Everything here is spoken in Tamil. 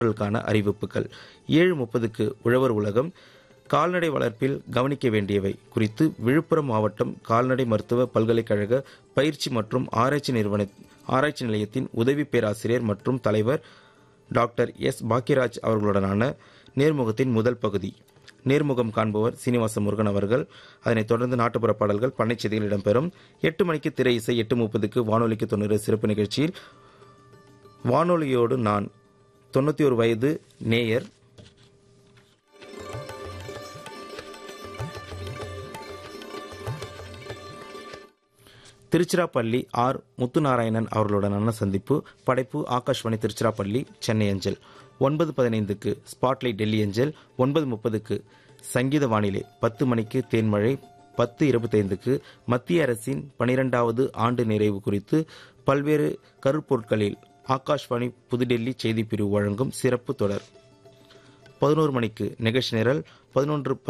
க்கான அறிவிப்புகள் ஏழு முப்பதுக்கு உழவர் உலகம் கால்நடை வளர்ப்பில் கவனிக்க வேண்டியவை குறித்து விழுப்புரம் மாவட்டம் கால்நடை மருத்துவ பல்கலைக்கழக பயிற்சி மற்றும் ஆராய்ச்சி நிறுவன ஆராய்ச்சி நிலையத்தின் உதவி பேராசிரியர் மற்றும் தலைவர் டாக்டர் எஸ் பாக்கியராஜ் அவர்களுடனான நேர்முகத்தின் முதல் பகுதி நேர்முகம் காண்பவர் சீனிவாச முருகன் அவர்கள் அதனைத் தொடர்ந்து நாட்டுப்புற பாடல்கள் பண்ணை செய்திகள் இடம்பெறும் எட்டு மணிக்கு திரை இசை எட்டு முப்பதுக்கு வானொலிக்கு தொண்ணூறு சிறப்பு நிகழ்ச்சியில் வானொலியோடு நான் தொண்ணூற்றி ஒரு வயது நேயர் திருச்சிராப்பள்ளி ஆர் முத்துநாராயணன் அவர்களுடனான சந்திப்பு படைப்பு ஆகாஷ்வாணி திருச்சிராப்பள்ளி சென்னை அஞ்சல் ஒன்பது பதினைந்துக்கு ஸ்பாட்லைட் டெல்லி அஞ்சல் ஒன்பது முப்பதுக்கு சங்கீத வானிலை பத்து மணிக்கு தேன்மழை பத்து இருபத்தைந்துக்கு மத்திய அரசின் பனிரெண்டாவது ஆண்டு நிறைவு குறித்து பல்வேறு கருப்பொருட்களில் ஆகாஷ்வாணி புதுடெல்லி செய்தி பிரிவு வழங்கும் சிறப்பு தொடர் பதினோரு மணிக்கு நிகழ்ச்சி நிரல் பதினொன்று